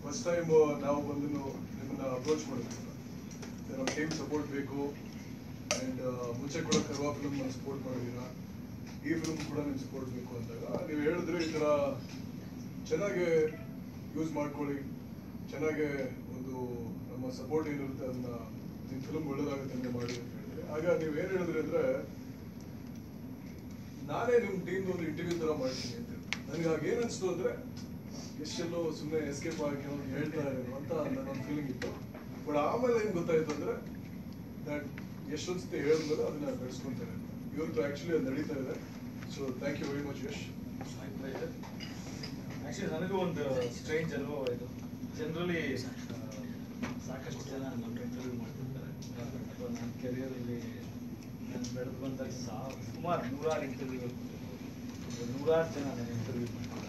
First time ನಾವು ಬಂದು ನಿಮ್ಮನ್ನ ಅಪ್ರೋಚ್ ಮಾಡಿದ್ವಿ ನಮ್ಮ ಟೀಮ್ ಸಪೋರ್ಟ್ ಬೇಕು ಆ್ಯಂಡ್ ಮುಂಚೆ ಕೂಡ ಕರ್ವಾ ಫಿಲ್ಮ್ ಸಪೋರ್ಟ್ ಮಾಡಿದ್ದೀರಾ ಈ ಫಿಲ್ಮ್ ಕೂಡ ನಿಮ್ಗೆ ಸಪೋರ್ಟ್ ಬೇಕು ಅಂದಾಗ ನೀವು ಹೇಳಿದ್ರೆ ಈ ಥರ ಚೆನ್ನಾಗಿ ಯೂಸ್ ಮಾಡ್ಕೊಳ್ಳಿ ಚೆನ್ನಾಗಿ ಒಂದು ನಮ್ಮ ಸಪೋರ್ಟ್ ಏನಿರುತ್ತೆ ಅದನ್ನ ನಿಮ್ಮ ಫಿಲ್ಮ್ ಒಳ್ಳೇದಾಗುತ್ತೆ ಅಂತ ಮಾಡಿ ಅಂತ ಹೇಳಿದ್ರೆ ಆಗ ನೀವು ಏನು ಹೇಳಿದ್ರಿ ಅಂದ್ರೆ ನಾನೇ ನಿಮ್ಮ ಟೀಮ್ ಒಂದು ಇಂಟರ್ವ್ಯೂ ತರ ಮಾಡ್ತೀನಿ ಅಂತ ನನಗೆ ಆಗ ಏನ್ ಅನ್ಸ್ತು ಅಂದ್ರೆ ಎಷ್ಟೆಲ್ಲೋ ಸುಮ್ಮನೆ ಎಸ್ಕೇಪ್ ಆಗಿ ಅವ್ನು ಹೇಳ್ತಾ ಇರೋದು ಅಂತ ನನ್ನ ಫೀಲಿಂಗ್ ಇತ್ತು ಬಟ್ ಆಮೇಲೆ ಏನ್ ಗೊತ್ತಾಯ್ತು ಅಂದ್ರೆ ದಟ್ ಎಷ್ಟೊಂದು ಸತಿ ಹೇಳಿದ್ಮೇಲೆ ಅದನ್ನ ಬೆಳೆಸ್ಕೊಂತಾರೆ ಇವತ್ತು ಆಕ್ಚುಲಿ ಅದು ನಡೀತಾ ಇದೆ so thank you very much Yash actually ನನಗೂ ಒಂದು ಸ್ಟ್ರೇಂಜ್ ಅನುಭವ ಇದು ಜನರಲಿ ಸಾಕಷ್ಟು ಜನ ನಮ್ಮ ಇಂಟರ್ವ್ಯೂ ಮಾಡ್ತಿರ್ತಾರೆ ಅಥವಾ ನನ್ನ ಕೆರಿಯರಲ್ಲಿ ನಾನು ಬೆಳೆದು ಬಂದಾಗ ಸಾ ಸುಮಾರು ನೂರಾರು ಇಂಟರ್ವ್ಯೂ ನೂರಾರು ಜನ ನನ್ನ interview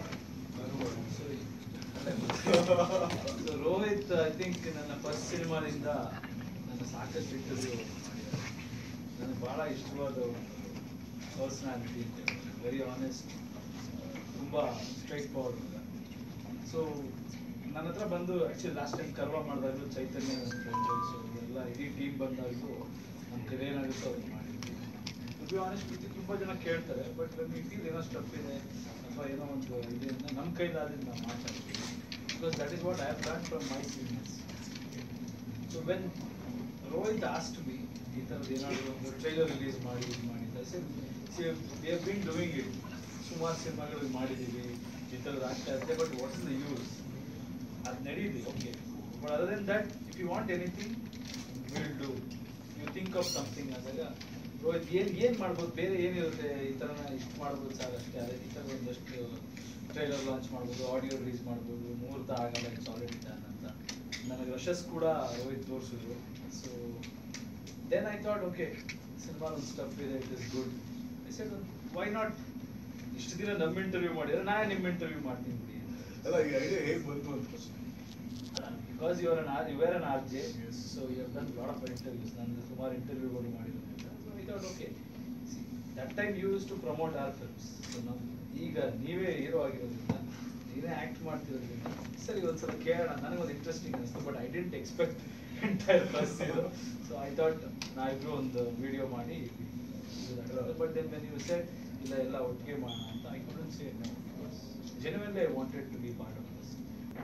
so Rohit I think ನನ್ನ ಫಸ್ಟ್ ಸಿನಿಮಾದಿಂದ ನನ್ನ ಸಾಕಷ್ಟು ಇಂಟರ್ವ್ಯೂ ಮಾಡಿದ್ದಾರೆ ನನಗೆ ಭಾಳ ಇಷ್ಟವಾದ ಒಂದು ಪರ್ಸನಾಲಿಟಿ ವೆರಿ ಆನೆಸ್ಟ್ ತುಂಬ ಸ್ಟ್ರೈಟ್ ಫಾರ್ವರ್ಡ್ ಸೊ ನನ್ನ ಹತ್ರ ಬಂದು ಆ್ಯಕ್ಚುಲಿ ಲಾಸ್ಟ್ ಟೈಮ್ ಕರ್ವ ಮಾಡಿದಾಗಲೂ ಚೈತನ್ಯ ನನ್ನ ಫ್ರೆಂಡ್ಸ್ ಸೊ ಎಲ್ಲ ಇಡೀ ಟೀಮ್ ಬಂದಾಗಲೂ ನಮ್ಮ ಕೈಲಿ ಏನಾಗುತ್ತೋ ಅದು ಮಾಡಿದ್ವಿ ಟು ಬಿ ಆನೆಸ್ಟ್ ವಿತ್ ತುಂಬ ಜನ ಕೇಳ್ತಾರೆ ಬಟ್ ನಮಗೆ ಫೀಲ್ ಏನೋ ಸ್ಟಫ್ ಇದೆ ಅಥವಾ ಏನೋ ಒಂದು ಇದೆ ಅಂತ ನಮ್ಮ ಕೈಲಾದ್ರೆ ನಾವು ಮಾತಾಡ್ತೀವಿ because that is what I have learn from my seniors so when Rohit asked me ಈ ಥರದ್ದು ಏನಾದರೂ ಒಂದು ಟ್ರೈಲರ್ ರಿಲೀಸ್ ಮಾಡಿ ಇದು ಮಾಡಿ ಅಂತ see we have been doing it ಸುಮಾರು ಸಿನಿಮಾಗಳು ಮಾಡಿದ್ದೀವಿ ಈ ಥರದ್ದು ಆಗ್ತಾ ಇರುತ್ತೆ but what's is the use ಅದು ನಡೀಲಿ okay but other than that if you want anything will do you think of something ಅಂದಾಗ ರೋಹಿತ್ ಏನು ಏನು ಮಾಡ್ಬೋದು ಬೇರೆ ಏನಿರುತ್ತೆ ಈ ಥರನ ಇಷ್ಟು ಮಾಡ್ಬೋದು ಸರ್ ಅಷ್ಟೇ ಅದೇ ಈ ಥರ ಒಂದಷ್ಟು ಟ್ರೈಲರ್ ಲಾಂಚ್ ಮಾಡ್ಬೋದು ಆಡಿಯೋ ರಿಲೀಸ್ ಮಾಡ್ಬೋದು ಮುಹೂರ್ತ ಆಗಲ್ಲ ಇಟ್ಸ್ ಆಲ್ರೆಡಿ ಡನ್ ಅಂತ ನನಗೆ ರಶಸ್ ಕೂಡ ರೋಹಿತ್ ತೋರಿಸಿದ್ರು so then I thought okay cinema ಒಂದು ಸ್ಟಫ್ ಇದೆ it is good I said why not ಇಷ್ಟು ದಿನ ನಮ್ಮ ಇಂಟರ್ವ್ಯೂ ಮಾಡಿದ್ರೆ ನಾನೇ ನಿಮ್ಮ ಇಂಟರ್ವ್ಯೂ ಮಾಡ್ತೀನಿ ಬಿಡಿ ಅಲ್ಲ ಈ ಐಡಿಯಾ ಹೇಗೆ ಬಂತು ಅಂತ first? Because you are an R you are an R J so you have done lot of interviews ನಾನು ಸುಮಾರು ಇಂಟರ್ವ್ಯೂಗಳು ಮಾಡಿರೋದ್ರಿಂದ so I thought okay that time use to promote our films so ನಾವು ಈಗ ನೀವೇ ಹೀರೋ ಆಗಿರೋದ್ರಿಂದ ನೀವೇ act ಮಾಡ್ತಿರೋದ್ರಿಂದ ಸರಿ ಒಂದ್ಸಲ ಕೇಳೋಣ ನನಗೊಂದು ಇಂಟ್ರೆಸ್ಟಿಂಗ್ ಅನಿಸ್ತು but I didn't expect entire bus ಇದು ಸೊ ಐ ಥಾಟ್ ನಾವಿಬ್ರು ಒಂದು ವಿಡಿಯೋ ಮಾಡಿ but then when you said ಇಲ್ಲ ಎಲ್ಲ ಒಟ್ಟಿಗೆ ಮಾಡೋಣ ಅಂತ I couldn't say no because genuinely I wanted to be part of this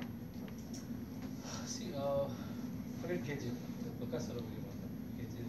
see forget K G Bakasura ಬಗ್ಗೆ ಕೆ ಜಿ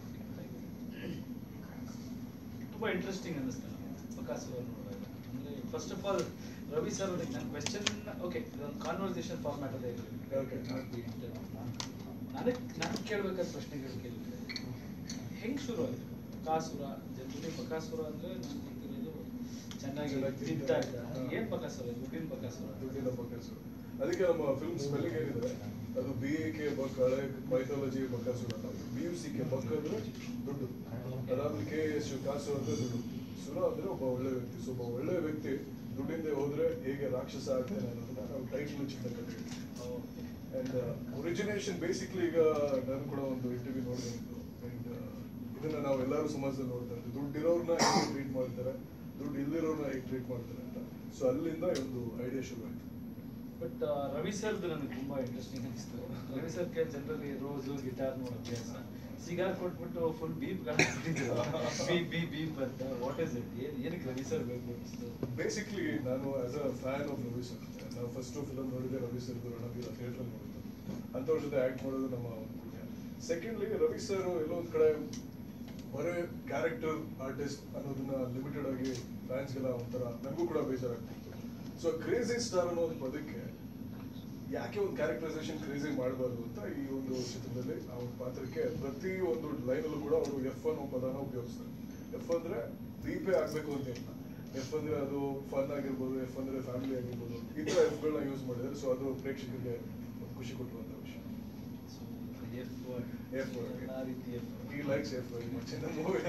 ತುಂಬ ಇಂಟ್ರೆಸ್ಟಿಂಗ್ ಅನ್ನಿಸ್ತು ನನಗೆ ಬಕಾಸುರ ನೋಡಿದಾಗ ಅಂದರೆ first of all Ravi sir ಅವ್ರಿಗೆ ನನ್ನ ಕ್ವೆಶನ್ ಓಕೆ ಇದೊಂದು ಕಾನ್ವರ್ಸೇಷನ್ ಫಾರ್ಮ್ಯಾಟ್ ಅದೇ Okay. ನನಗೆ ನಾನು ಕೇಳಬೇಕಾದ ಪ್ರಶ್ನೆಗಳು ಕೇಳಿದ್ರೆ ಹೆಂಗೆ ಶುರು ಆಯಿತು ಬಕಾಸುರ ಜನರಲಿ ಬಕಾಸುರ ಅಂದರೆ ನಾನು ಗೊತ್ತಿರೋದು ಚೆನ್ನಾಗಿ ಚೆನ್ನಾಗಿ ತಿಂತಾ ಇದ್ದ ಹಾ. ಏನು ಬಕಾಸುರ ದುಡ್ಡಿನ ಬಕಾಸುರ ದುಡ್ಡಿನ ಬಕಾಸುರ ಅದಕ್ಕೆ ನಮ್ಮ ಫಿಲ್ಮ್ ಸ್ಪೆಲ್ಲಿಂಗ್ ಏನಿದೆ ಅದು ಬಿ ಎ ಕೆ ಬಕ್ ಹಳೆ mythology Bakasura B U C K buck ಅಂದ್ರೆ ದುಡ್ಡು ಅದಾದ್ಮೇಲೆ ಕೆ ಎಸ್ ಕಾಸು ಅಂದ್ರೆ ದುಡ್ಡು ಸುರ ಅಂದ್ರೆ ಒಬ್ಬ ಒಳ್ಳೆ ವ್ಯಕ್ತಿ ಸೊ ಒಬ್ಬ ಒಳ್ಳೆ ವ್ಯಕ್ತಿ ದುಡ್ಡಿಂದ ಹೋದ್ರೆ ಹೇಗೆ ರಾಕ್ಷಸ ಆಗ್ತಾನೆ ಅನ್ನೋದನ್ನ ನಾವು ಟೈಟ್ಲ್ ಚಿತ್ರ ಕಟ್ಟಿದ್ವಿ ಅಂಡ್ ಒರಿಜಿನೇಷನ್ ಬೇಸಿಕ್ಲಿ ಈಗ ನಾನು ಕೂಡ ಒಂದು ಇಂಟರ್ವ್ಯೂ ನೋಡಿದ್ದು ಅಂಡ್ ಇದನ್ನ ನಾವು ಎಲ್ಲರೂ ಸಮಾಜದಲ್ಲಿ ನೋಡ್ತಾ ಇದ್ದೀವಿ ದುಡ್ಡಿರೋರ್ನ ಹೇಗೆ ಟ್ರೀಟ್ ಮಾಡ್ತಾರೆ ದುಡ್ಡು ಇಲ್ದಿರೋರ್ನ ಹೇಗೆ ಟ್ರೀಟ್ ಮಾಡ್ತಾರೆ ಅಂತ ಸೊ ಅಲ್ಲಿಂದ ಈ ಒಂದು ಐಡಿಯಾ ಶುರು ಆಯ್ತು ಬಟ್ ರವಿ ಸರ್ದು ನನಗೆ ತುಂಬಾ ಇಂಟ್ರೆಸ್ಟಿಂಗ್ ಅನಿಸ್ತು ರವಿ ಸರ್ ಕೆ ಜನರಲಿ ರೋಸು ಗಿಟಾರ್ ನೋಡೋ ಅಭ್ಯಾಸ ಸಿಗಾರ್ ಕೊಟ್ಬಿಟ್ಟು full beep beep beep beep ಅಂತ ವಾಟ್ ಇಸ್ ಇಟ್ ಏನಕ್ಕೆ ರವಿ ಸರ್ ಬೇಕು ಅನಿಸ್ತು ಬೇಸಿಕ್ಲಿ ನಾನು as a fan of Ravi sir ನಾವು ಫಸ್ಟ್ ಫಿಲಮ್ ನೋಡಿದೆ ರವಿ ಸರ್ ರಣಬೀರ ಥಿಯೇಟರ್ ನೋಡಿದ್ದು ಅಂಥವ್ರ ಜೊತೆ ಆಕ್ಟ್ ಮಾಡೋದು ನಮ್ಮ ಒಂದು ಪುಣ್ಯ ಸೆಕೆಂಡ್ಲಿ ರವಿ ಸರ್ ಎಲ್ಲೋ ಒಂದ್ ಕಡೆ ಬರೀ ಕ್ಯಾರೆಕ್ಟರ್ ಆರ್ಟಿಸ್ಟ್ ಅನ್ನೋದನ್ನ ಲಿಮಿಟೆಡ್ ಆಗಿ ಫ್ಯಾನ್ಸ್ಗೆಲ್ಲ ಒಂಥರ ನನಗೂ ಕೂಡ ಬೇಜಾರಾಗ್ತಿತ್ತು ಸೊ ಕ್ರೇಜಿ ಸ್ಟಾರ್ ಅನ್ನೋ ಒಂದು ಪದಕ್ಕೆ ಯಾಕೆ ಒಂದು ಕ್ಯಾರೆಕ್ಟರೈಸೇಷನ್ ಕ್ರೇಜಿ ಮಾಡಬಾರ್ದು ಅಂತ ಈ ಒಂದು ಚಿತ್ರದಲ್ಲಿ ಆ ಒಂದು ಪಾತ್ರಕ್ಕೆ ಪ್ರತಿ ಒಂದು ಲೈನಲ್ಲೂ ಕೂಡ ಅವರು ಎಫ್ ಅನ್ನೋ ಪದನ ಉಪಯೋಗಿಸ್ತಾರೆ ಎಫ್ ಅಂದ್ರೆ ದೀಪೇ ಆಗ್ಬೇಕು ಅಂತ ಇಲ್ಲ ಎಫ್ ಅಂದ್ರೆ ಅದು ಫನ್ ಆಗಿರ್ಬೋದು ಎಫ್ ಅಂದ್ರೆ ಫ್ಯಾಮಿಲಿ ಆಗಿರ್ಬೋದು ಈ ತರ ಎಫ್ಗಳನ್ನ ಯೂಸ್ ಮಾಡಿದ್ದಾರೆ ಸೊ ಅದು ಪ್ರೇಕ್ಷಕರಿಗೆ ಒಂದು ಖುಷಿ ಕೊಟ್ಟುವಂತ ವಿಷಯ so F word F word. ಎಲ್ಲ ರೀತಿ ಎಫ್ ಈ likes F very much in the movie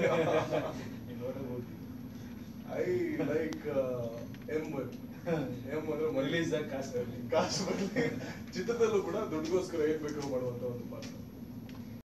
I like M M ಅಂದ್ರೆ Release ಆಗ್ ಕಾಸು ಬರ್ಲಿ. ಕಾಸು ಬರ್ಲಿ ಚಿತ್ರದಲ್ಲೂ ಕೂಡ ದುಡ್ಡಿಗೋಸ್ಕರ ಏನ್ ಬೇಕಾದ್ರೂ ಮಾಡುವಂತ ಒಂದು ಪಾತ್ರ